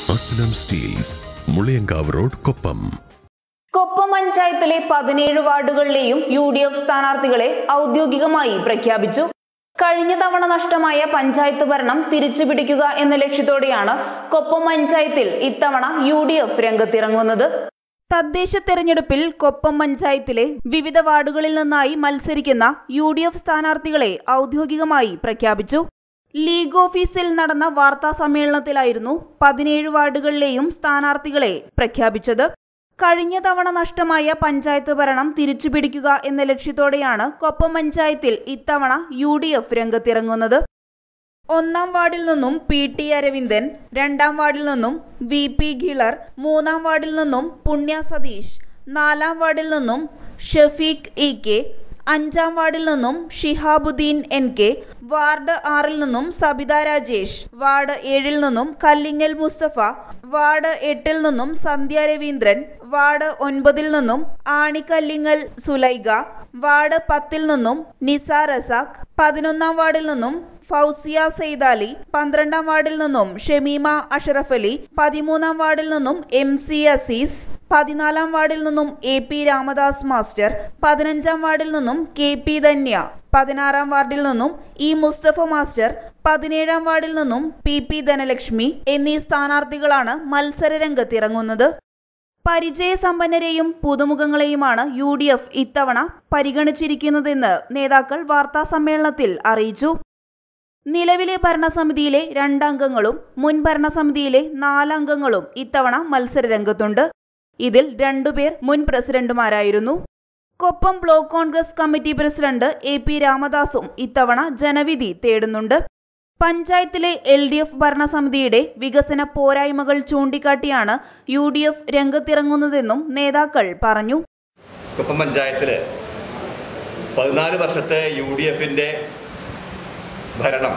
Aslam steels Muliyankavu road Koppam Koppam പഞ്ചായത്തിലെ പതിനേഴ് വാർഡുകളിലെയും U D F സ്ഥാനാർത്ഥികളെ ഔദ്യോഗികമായി പ്രഖ്യാപിച്ചു കഴിഞ്ഞ തവണ നഷ്ടമായ പഞ്ചായത്ത് ഭരണം തിരിച്ചുപിടിക്കുക എന്ന ലക്ഷ്യത്തോടെയാണ് കൊപ്പം പഞ്ചായത്തിൽ ഇത്തവണ യു ഡി എഫ് രംഗത്തിറങ്ങുന്നത് തദ്ദേശ തെരഞ്ഞെടുപ്പിൽ കൊപ്പം പഞ്ചായത്തിലെ വിവിധ വാർഡുകളിൽ നിന്നായി മത്സരിക്കുന്ന യു ഡി എഫ് സ്ഥാനാർത്ഥികളെ ഔദ്യോഗികമായി പ്രഖ്യാപിച്ചു ലീഗ് ഓഫീസിൽ നടന്ന വാർത്താ സമ്മേളനത്തിലായിരുന്നു പതിനേഴ് വാർഡുകളിലെയും സ്ഥാനാർത്ഥികളെ പ്രഖ്യാപിച്ചത് കഴിഞ്ഞ തവണ നഷ്ടമായ പഞ്ചായത്ത് ഭരണം തിരിച്ചുപിടിക്കുക എന്ന ലക്ഷ്യത്തോടെയാണ് കൊപ്പം പഞ്ചായത്തിൽ ഇത്തവണ യു ഡി എഫ് രംഗത്തിറങ്ങുന്നത് ഒന്നാം വാർഡിൽ നിന്നും പി ടി അരവിന്ദൻ രണ്ടാം വാർഡിൽ നിന്നും വി പി ഗിളർ മൂന്നാം വാർഡിൽ നിന്നും പുണ്യ സതീഷ് നാലാം വാർഡിൽ നിന്നും ഷഫീഖ് ഇ കെ അഞ്ചാം വാർഡിൽ നിന്നും ഷിഹാബുദ്ദീൻ എൻ കെ വാർഡ് ആറിൽ നിന്നും സബിത രാജേഷ് വാർഡ് ഏഴിൽ നിന്നും കല്ലിങ്ങൽ മുസ്തഫ വാർഡ് എട്ടിൽ നിന്നും സന്ധ്യ രവീന്ദ്രൻ വാർഡ് ഒൻപതിൽ നിന്നും ആണിക്കല്ലിങ്ങൽ സുലൈഗ വാർഡ് പത്തിൽ നിന്നും നിസാർ റസാഖ് പതിനൊന്നാം വാർഡിൽ നിന്നും ഫൗസിയ സെയ്താലി പന്ത്രണ്ടാം വാർഡിൽ നിന്നും ഷമീമ അഷറഫ് അലി പതിമൂന്നാം വാർഡിൽ നിന്നും എം സി അസീസ് പതിനാലാം വാർഡിൽ നിന്നും എ പി രാമദാസ് മാസ്റ്റർ പതിനഞ്ചാം വാർഡിൽ നിന്നും കെ പി ധന്യ പതിനാറാം വാർഡിൽ നിന്നും ഇ മുസ്തഫ മാസ്റ്റർ പതിനേഴാം വാർഡിൽ നിന്നും പി പി ധനലക്ഷ്മി എന്നീ സ്ഥാനാർത്ഥികളാണ് മത്സര രംഗത്തിറങ്ങുന്നത് പരിചയസമ്പന്നരെയും പുതുമുഖങ്ങളെയുമാണ് യു ഡി എഫ് ഇത്തവണ പരിഗണിച്ചിരിക്കുന്നതെന്ന് നേതാക്കൾ വാർത്താസമ്മേളനത്തിൽ അറിയിച്ചു നിലവിലെ ഭരണസമിതിയിലെ രണ്ടംഗങ്ങളും മുൻ ഭരണസമിതിയിലെ നാലംഗങ്ങളും ഇത്തവണ മത്സരരംഗത്തുണ്ട് ഇതിൽ രണ്ടുപേർ മുൻ പ്രസിഡന്റുമാരായിരുന്നു Koppam block Congress committee president A P രാമദാസും ഇത്തവണ ജനവിധി തേടുന്നുണ്ട് പഞ്ചായത്തിലെ എൽ ഡി എഫ് ഭരണസമിതിയുടെ വികസന പോരായ്മകൾ ചൂണ്ടിക്കാട്ടിയാണ് യു ഡി എഫ് രംഗത്തിറങ്ങുന്നതെന്നും നേതാക്കൾ പറഞ്ഞു കുപ്പം പഞ്ചായത്തിൽ പതിനാല് വർഷത്തെ യു ഡി എഫിൻ്റെ ഭരണം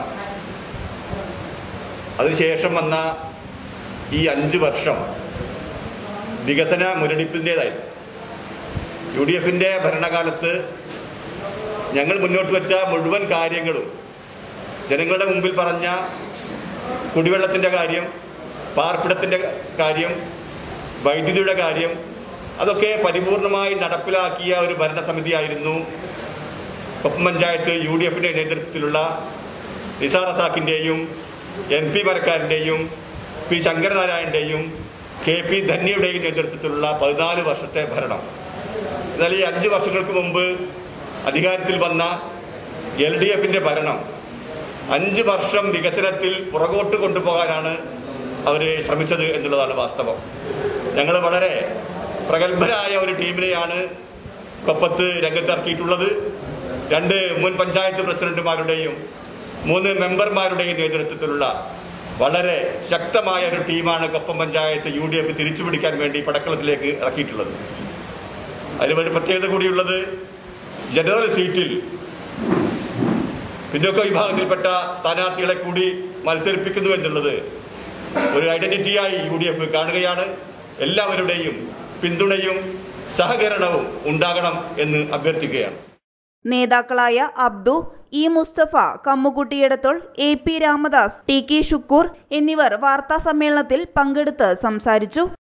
അതിനുശേഷം വന്ന ഈ അഞ്ച് വർഷം വികസന മുരടിപ്പിൻ്റേതായി യു ഡി എഫിൻ്റെ ഭരണകാലത്ത് ഞങ്ങൾ മുന്നോട്ട് വെച്ച മുഴുവൻ കാര്യങ്ങളും ജനങ്ങളുടെ മുമ്പിൽ പറഞ്ഞ കുടിവെള്ളത്തിൻ്റെ കാര്യം പാർപ്പിടത്തിൻ്റെ കാര്യം വൈദ്യുതിയുടെ കാര്യം അതൊക്കെ പരിപൂർണമായി നടപ്പിലാക്കിയ ഒരു ഭരണസമിതിയായിരുന്നു കൊപ്പം പഞ്ചായത്ത് യു ഡി എഫിൻ്റെ നേതൃത്വത്തിലുള്ള നിസാർ റസാഖിൻ്റെയും എം പി മരക്കാരൻ്റെയും പി ശങ്കരനാരായണൻ്റെയും കെ പി ധന്യയുടെയും നേതൃത്വത്തിലുള്ള പതിനാല് വർഷത്തെ ഭരണം എന്നാൽ ഈ അഞ്ച് വർഷങ്ങൾക്ക് മുമ്പ് അധികാരത്തിൽ വന്ന എൽ ഡി എഫിൻ്റെ ഭരണം അഞ്ച് വർഷം വികസനത്തിൽ പുറകോട്ട് കൊണ്ടുപോകാനാണ് അവർ ശ്രമിച്ചത് എന്നുള്ളതാണ് വാസ്തവം ഞങ്ങൾ വളരെ പ്രഗത്ഭരായ ഒരു ടീമിനെയാണ് കൊപ്പത്ത് രംഗത്തിറക്കിയിട്ടുള്ളത് രണ്ട് മുൻ പഞ്ചായത്ത് പ്രസിഡന്റുമാരുടെയും മൂന്ന് മെമ്പർമാരുടെയും നേതൃത്വത്തിലുള്ള വളരെ ശക്തമായ ഒരു ടീമാണ് Koppam panchayat U D F തിരിച്ചുപിടിക്കാൻ വേണ്ടി പടക്കളത്തിലേക്ക് ഇറക്കിയിട്ടുള്ളത് അതിന് വേണ്ടി പ്രത്യേകത കൂടിയുള്ളത് ജനറൽ സീറ്റിൽ പിന്നോക്ക വിഭാഗത്തിൽപ്പെട്ട സ്ഥാനാർത്ഥികളെ കൂടി മത്സരിപ്പിക്കുന്നു എന്നുള്ളത് ഒരു ഐഡന്റിറ്റിയായി യു ഡി എഫ് കാണുകയാണ് എല്ലാവരുടെയും പിന്തുണയും സഹകരണവും ഉണ്ടാകണം എന്ന് അഭ്യർത്ഥിക്കുകയാണ് നേതാക്കളായ അബ്ദു ഇ മുസ്തഫ കമ്മുകുട്ടിയിടത്തോൾ A P Ramadas T K Shukkur എന്നിവർ വാർത്താ സമ്മേളനത്തിൽ പങ്കെടുത്ത് സംസാരിച്ചു